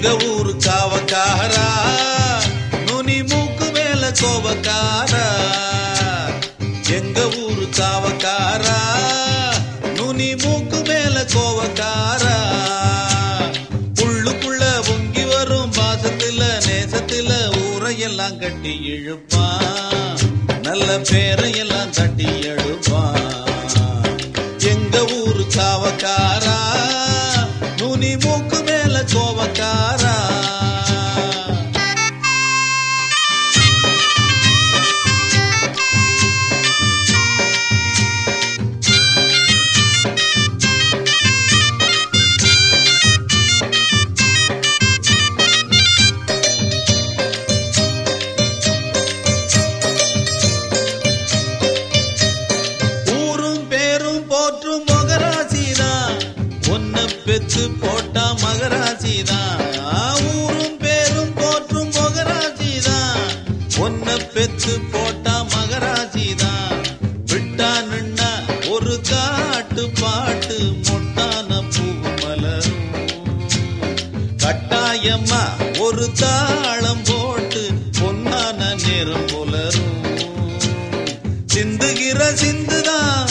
எங்க ஊரு காவக்காரா நுனி மூக்கு மேல கோவக்காரா எங்க ஊரு காவக்காரா நுனி மூக்கு மேல கோவக்காரா உள்ளுக்குள்ள பொங்கி வரும் பாசத்துல நேசத்துல ஊரையெல்லாம் கட்டி இழுப்பான் நல்ல பேரையெல்லாம் தட்டி எடுப்பான் எங்க ஊரு காவக்காரா நுனி மூக்கு மேல கோவக்காரா ஊரும் பேரும் போற்றும் மகராசிதான் ஒன்ன பெத்து போட்டா மகராசிதான் ஊரும் பேரும் போற்றும் மகராசிதான் ஒன்ன பெத்து போட்டா மகராசிதான் விட்டா நின்னா ஒரு காட்டு பாட்டு மொட்டான பூ மலரும் கட்டாயம்மா ஒரு தாளம் போட்டு பொன்னான நேரம் புலரும் சிந்துகிற சிந்துதான்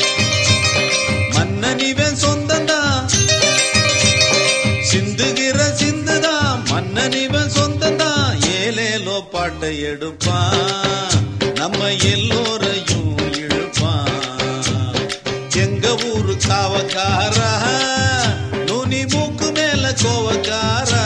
மன்னனிவன் சொந்தந்தான் சிந்துகிற சிந்துதான் மன்னனிவன் சொந்தந்தான் ஏலேலோ பாட்டை எடுப்பான் நம்ம எல்லோரையும் இழுப்பான் எங்க ஊரு காவக்காரா நுனி மூக்கு மேல கோவக்காரா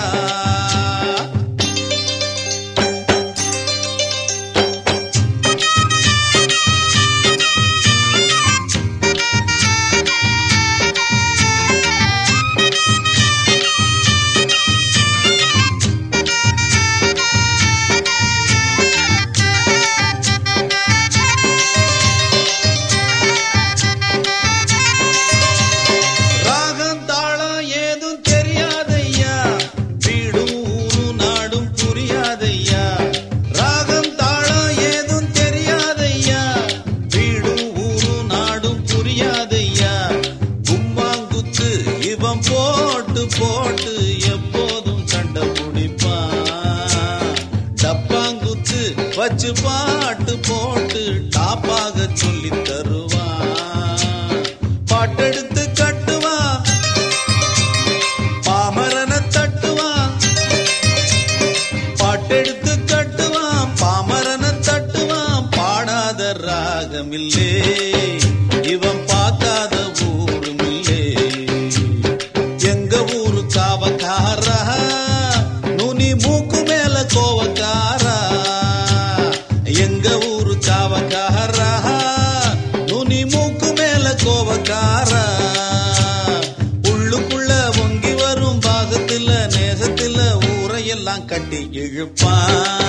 ராகம் தாளம் ஏதும் தெரியாதையா வீடும் ஊரும் நாடும் புரியாதையா ராகம் தாளம் ஏதும் தெரியாதையா வீடும் ஊரும் நாடும் புரியாதையா கும்மாங்குத்து இவன் போட்டு போட்டு எப்போதும் சண்டை பிடிப்பான் டப்பாங்குத்து வச்சு பாட்டு போட்டு டாப்பாக சொல்லி தருவான் பாட்டெடுத்து கட்டுவான் பாமரனை தட்டுவான் பாட்டெடுத்து கட்டுவான் பாமரனை தட்டுவான் பாடாத ராகமில்லே இவன் பார்க்காத ஊருமில்லே எங்க ஊரு காவக்காரா நுனி மூக்கு மேல கோவக்காரா எங்க ஊரு காவக்காரா நுனி மூக்கு மேல கோவக்காரா உள்ளுக்குள்ள பொங்கி வரும் பாகத்துல நேசத்துல ஊரையெல்லாம் கட்டி இழுப்பான்